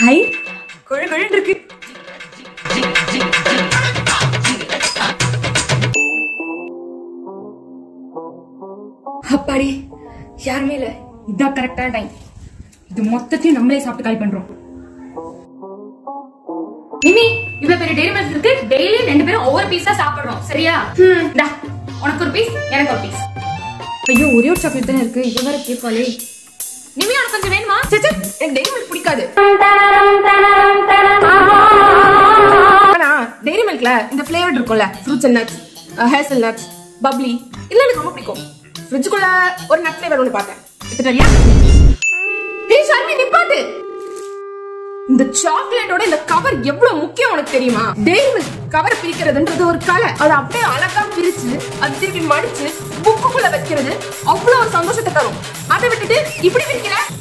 high கொழு கொழுன்னு இருக்கு அப்பாடி யாருமே இல்ல இதான் கரெக்டான டைம் இது மொத்தத்தையும் நம்மளே சாப்பிட்டு காலி பண்றோம் மிமி இவ்வளவு பெரிய டெய்ரி மில்க் இருக்கு டெய்லி ரெண்டு பேரும் ஒவ்வொரு பீஸா சாப்பிடுறோம் சரியா இந்தா, உனக்கு ஒரு பீஸ் எனக்கு ஒரு பீஸ் ஐயோ ஒரே ஒரு சாக்லேட் தானே இருக்கு இவ வேற கேட்பாளே நிமி உனக்கு கொஞ்சம் வேணுமா சே, சே, எனக்கு டெய்ரி மில்க் பிடிக்காது ஆனா டெய்ரி மில்க்ல இந்த ஃபிளேவர் இருக்கும்ல fruits and nuts hazel nuts bubbly இல்ல எனக்கு ரொம்ப பிடிக்கும் ஃப்ரிட்ஜுக்குள்ள ஒரு நட் ஃபிளேவர் ஒன்று பார்த்தேன் எடுத்துட்டியா ஏய் ஷர்மி நிப்பாட்டு இந்த சாக்லேட்டோட இந்த கவர் எவ்வளவு முக்கியம் உனக்கு தெரியுமா டெய்ரி மில்க் கவர் பிரிக்கிறதுன்றது ஒரு கலை அதை அப்படியே அழகா பிரிச்சு அது திருப்பி மடிச்சு புக்குக்குள்ள வைக்கிறது அவ்வளவு ஒரு சந்தோஷத்தை தரும் அதை விட்டுட்டு இப்படி பிரிக்கிற